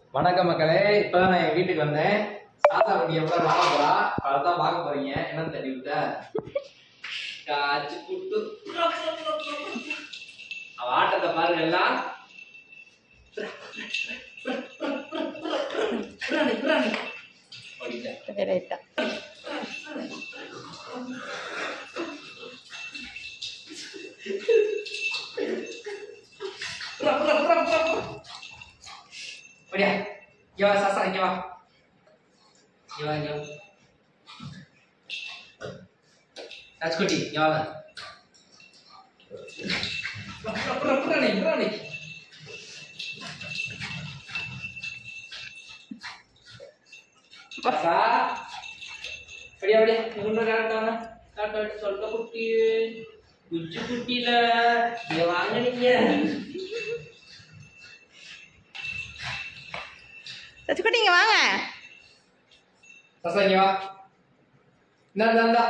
வணக்கம் மக்களே இப்பதான் நான் என் வீட்டுக்கு வந்தேன் சாதா குட்டி எவ்வளவு வாங்க போறா அதான் பார்க்க போறீங்க என்னன்னு தண்ணி விட்ட காய்ச்சி புட்டு அவ ஆட்டத்தை பாருங்க எல்லாம் புறாணி, புறாணி. ஓடிட்டேன். ரைட்டா புறா, புறா, புறா, புறா, புறா. ஓடியா இங்க வா சாசா இங்க வா இங்க வா இங்க வா ராஜ்குட்டி இங்க வாங்க புறா, புறா, புறா, புறாணி, புறாணி. சாசா அப்படியா அப்படியா இவங்க காட்டாங்க காட்ட சொல்ல குட்டி குச்சி குட்டியில இங்க வாங்க நீங்க சச்சுக்குட்டி இங்க வாங்க சசா இங்க வா இந்தா இந்தா இந்தா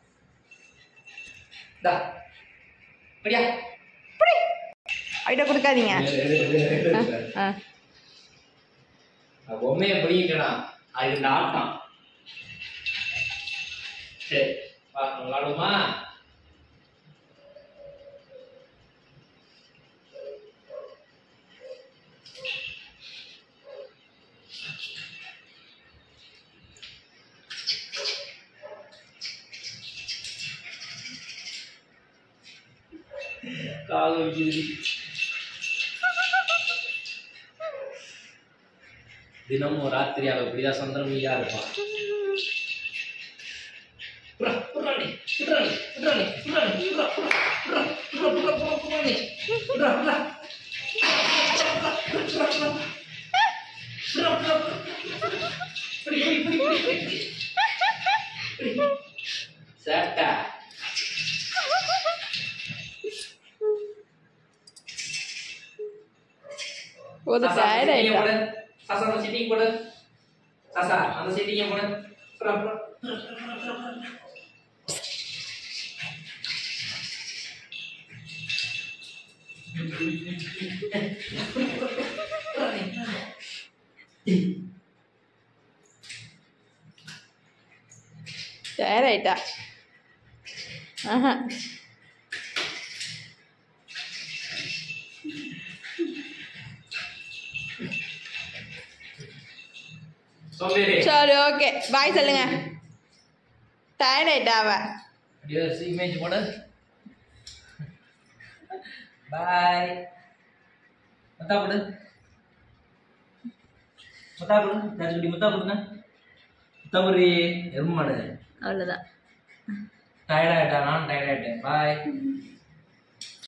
இந்தா அப்படியா ஐட்ட கொடுக்காதீங்க ஆ, ஆ. பொம்மையை பிடிக்கணும் அது இந்த ஆட்டம் சரி வா விளாடுமா கால் வலிக்குது தினமும் ராத்திரி அவ இப்படிதான் சந்திரமியா இருப்பான் புறா, புறாணி, புறாணி, புறாணி, புறாணி, புறா, புறா, புறா, புறா, புறா, புறா, புறாணி. புறா, புறா. புறா, புறா, புறா. புறா, புறா, புறா. புடி, புடி, புடி, புடி, புடி. புடி. சேட்டை. போது சாசா, டயர்ட் அந்த சீட்டிங்க ஆயிட்டா போடு. சாசா, அந்த சீட்டிங்க போடு. சாசா, அந்த சீட்டிங்க போடு. புறா, புறா. டயர்ட் ஆயிட்டா ஆஹா சோம்பேறி. சரி ஓகே பாய் சொல்லுங்க டயர்ட் ஆயிட்டா அவ அப்படியே ஒரு image போடு. Bye. முத்தா போடு. முத்தா போடு. ராஜகுட்டி முத்தா போடுங்க. முத்தா போடு. எருமை மாடு. அவ்வளோதான் tired ஆயிட்டா, நானும் tired ஆயிட்டேன். Bye.